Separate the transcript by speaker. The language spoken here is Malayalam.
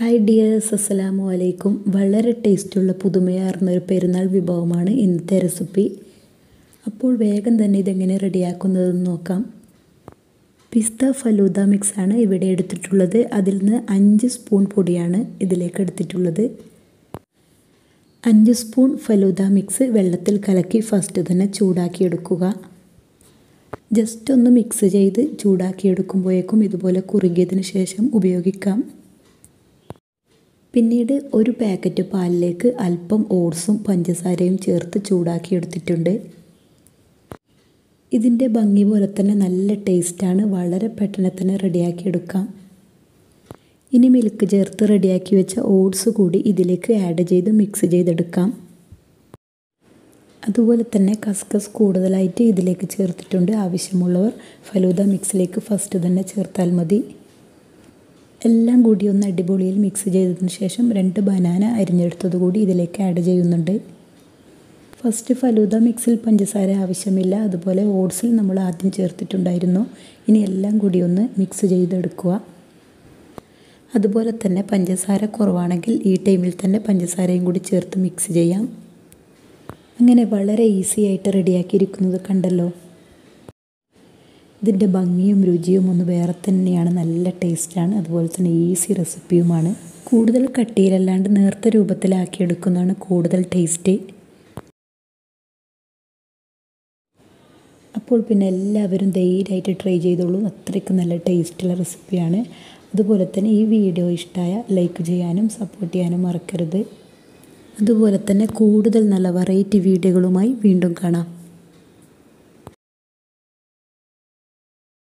Speaker 1: ഹായ് ഡിയേഴ്സ് അസ്സലാമു അലൈക്കും വളരെ ടേസ്റ്റുള്ള പുതുമയാർന്ന ഒരു പെരുന്നാൾ വിഭവമാണ് ഇന്നത്തെ റെസിപ്പി അപ്പോൾ വേഗം തന്നെ ഇതെങ്ങനെ റെഡിയാക്കുന്നതെന്ന് നോക്കാം പിസ്ത ഫലൂദ മിക്സാണ് ഇവിടെ എടുത്തിട്ടുള്ളത് അതിൽ നിന്ന് അഞ്ച് സ്പൂൺ പൊടിയാണ് ഇതിലേക്ക് എടുത്തിട്ടുള്ളത് അഞ്ച് സ്പൂൺ ഫലൂദ മിക്സ് വെള്ളത്തിൽ കലക്കി ഫസ്റ്റ് തന്നെ ചൂടാക്കിയെടുക്കുക ജസ്റ്റ് ഒന്ന് മിക്സ് ചെയ്ത് ചൂടാക്കിയെടുക്കുമ്പോഴേക്കും ഇതുപോലെ കുറുകിയതിന് ശേഷം ഉപയോഗിക്കാം പിന്നീട് ഒരു പാക്കറ്റ് പാലിലേക്ക് അല്പം ഓട്സും പഞ്ചസാരയും ചേർത്ത് ചൂടാക്കിയെടുത്തിട്ടുണ്ട് ഇതിൻ്റെ ഭംഗി പോലെ തന്നെ നല്ല ടേസ്റ്റാണ് വളരെ പെട്ടെന്ന് തന്നെ റെഡിയാക്കിയെടുക്കാം ഇനി മിൽക്ക് ചേർത്ത് റെഡിയാക്കി വെച്ച ഓട്സ് കൂടി ഇതിലേക്ക് ആഡ് ചെയ്ത് മിക്സ് ചെയ്തെടുക്കാം അതുപോലെ തന്നെ കസ്കസ് കൂടുതലായിട്ട് ഇതിലേക്ക് ചേർത്തിട്ടുണ്ട് ആവശ്യമുള്ളവർ ഫലൂദ മിക്സിലേക്ക് ഫസ്റ്റ് തന്നെ ചേർത്താൽ മതി എല്ലാം കൂടി ഒന്ന് അടിപൊളിയിൽ മിക്സ് ചെയ്തതിന് ശേഷം രണ്ട് ബനാന അരിഞ്ഞെടുത്തത് കൂടി ഇതിലേക്ക് ആഡ് ചെയ്യുന്നുണ്ട് ഫസ്റ്റ് ഫലൂദ മിക്സിൽ പഞ്ചസാര ആവശ്യമില്ല അതുപോലെ ഓട്സിൽ നമ്മൾ ആദ്യം ചേർത്തിട്ടുണ്ടായിരുന്നു ഇനി എല്ലാം കൂടി ഒന്ന് മിക്സ് ചെയ്തെടുക്കുക അതുപോലെ തന്നെ പഞ്ചസാര കുറവാണെങ്കിൽ ഈ ടൈമിൽ തന്നെ പഞ്ചസാരയും കൂടി ചേർത്ത് മിക്സ് ചെയ്യാം അങ്ങനെ വളരെ ഈസി ആയിട്ട് റെഡിയാക്കിയിരിക്കുന്നത് കണ്ടല്ലോ ഇതിൻ്റെ ഭംഗിയും രുചിയും ഒന്ന് വേറെ തന്നെയാണ് നല്ല ടേസ്റ്റാണ് അതുപോലെ തന്നെ ഈസി റെസിപ്പിയുമാണ് കൂടുതൽ കട്ടിയിലല്ലാണ്ട് നേർത്ത രൂപത്തിലാക്കിയെടുക്കുന്നതാണ് കൂടുതൽ ടേസ്റ്റ് അപ്പോൾ പിന്നെ എല്ലാവരും ധൈര്യമായിട്ട് ട്രൈ ചെയ്തോളൂ അത്രയ്ക്ക് നല്ല ടേസ്റ്റുള്ള റെസിപ്പിയാണ് അതുപോലെ തന്നെ ഈ വീഡിയോ ഇഷ്ടമായ ലൈക്ക് ചെയ്യാനും സപ്പോർട്ട് ചെയ്യാനും മറക്കരുത് അതുപോലെ തന്നെ കൂടുതൽ നല്ല വെറൈറ്റി വീഡിയോകളുമായി വീണ്ടും കാണാം